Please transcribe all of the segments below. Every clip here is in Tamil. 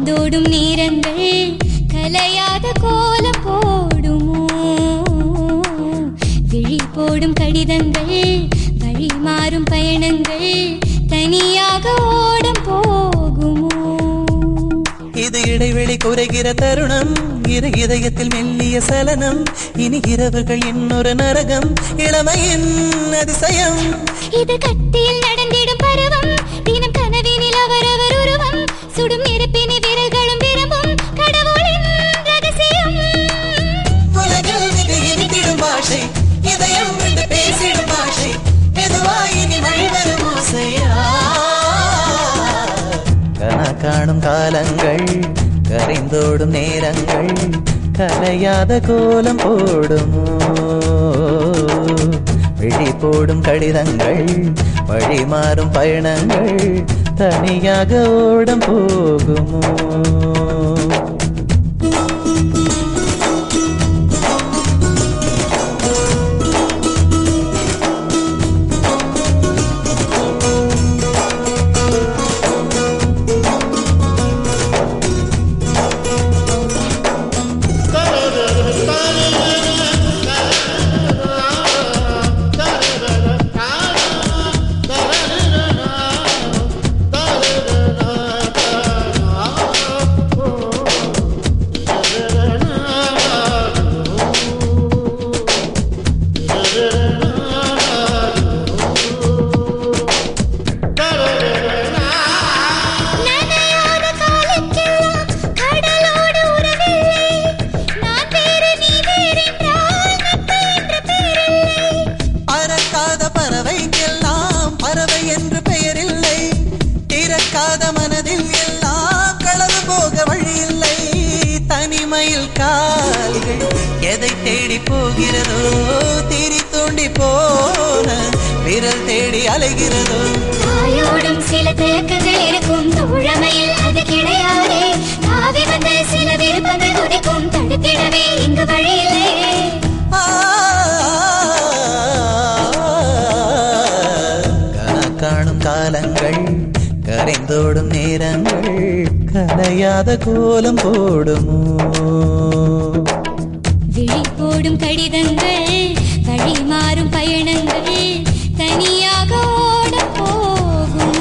கரைந்தோடும் நேரங்கள் கலையாத கோலம் போடுமோ விழி போடும் கடிதங்கள் வழி மாறும் பயணங்கள் தனியாக ஓடம் போகுமோ இது இடைவெளி குறைகிற தருணம் இரு இதயத்தில் மெல்லிய சலனம் இனி இரவுகள் இன்னொரு நரகம் இளமையின் அதிசயம் இது கட்டியில் நடந்திடும் பருவம் தினம் கனவினில் அவரவர் உருவம் சுடும் நெருப்பினை விரல்களும் விரும்பும் கடவுளின் ரகசியம் உலகில் இது இனித்திடும் பாஷை இதயம் விட்டு பேசிடும் பாஷை மெதுவாய் இனி வழிவரும் ஓசையா கனா காணும் காலங்கள் கரைந்தோடும் நேரங்கள் கலையாத கோலம் போடுமோ விழி போடும் கடிதங்கள் வழி மாறும் பயணங்கள் தனியாக ஓடம் போகுமோ நனையாத காலுக்கெல்லாம் கடலோடு உறவில்லை நான் வேறு நீ வேறென்றால் நட்பு என்ற பேரில்லை பறக்காத பறவைக்கெல்லாம் பறவை என்று பெயரில்லை திறக்காத மனதில் எல்லாம் களவு போக வழியில்லை தனிமையில் கால்கள் எதை தேடி போகிறதோ திரி தூண்டி போன விரல் தேடி அலைகிறதோ தாயோடும் சில தயக்கங்கள் இருக்கும் தோழமையில் அது கிடையாதே தாவி வந்த சில விருப்பங்கள் உதைக்கும் தடுத்திடவே இங்கு வழியில்லை ஆ, கனா காணும் காலங்கள் கரைந்தோடும் நேரங்கள் கலையாத கோலம் போடுமோ விழி போடும் கடிதங்கள் வழி மாறும் பயணங்கள் தனியாக ஓட போகும்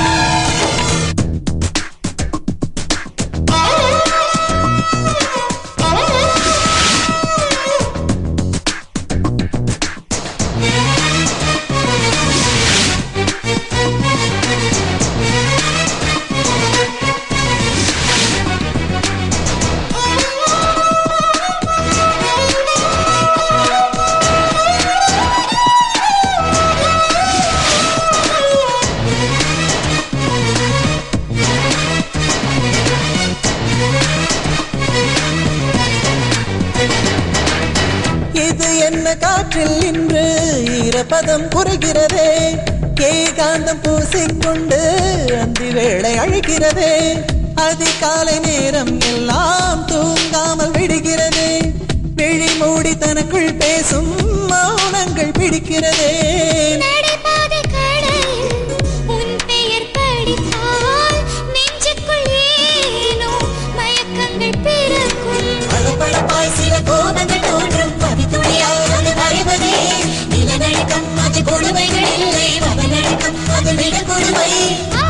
இது என்ன காற்றில் இன்று ஈரப்பதம் குறைகிறதே ஏகாந்தம் பூசிக்கொண்டு அந்தி வேளை அழைக்கிறதே அதிகாலை நேரம் எல்லாம் தூங்காமல் விடுகிறதே விழி மூடி தனக்குள் பேசும் மௌனங்கள் பிடிக்கிறதே நடைபாதை கடையில் உன் பெயர் படித்தால் நெஞ்சுக்குள் ஏனோ மயக்கங்கள் பிறக்கும் பளபளப்பாய் சில கோபங்கள் தோன்றும் பதித்துளியாய் அது மறைவதே நிலநடுக்கம் அது கொடுமைகள் இல்லை மதநடுக்கம் அது விட கொடுமை ஆ,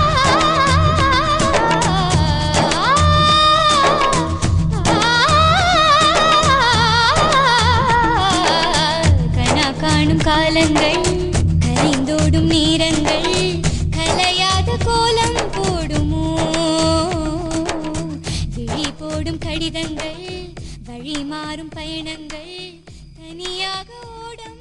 கனா காணும் காலங்கள் கரைந்தோடும் நேரங்கள் கலையாத கோலம் போடுமோ விழி போடும் கடிதங்கள் வழி மாறும் பயணங்கள் தனியாக ஓடம்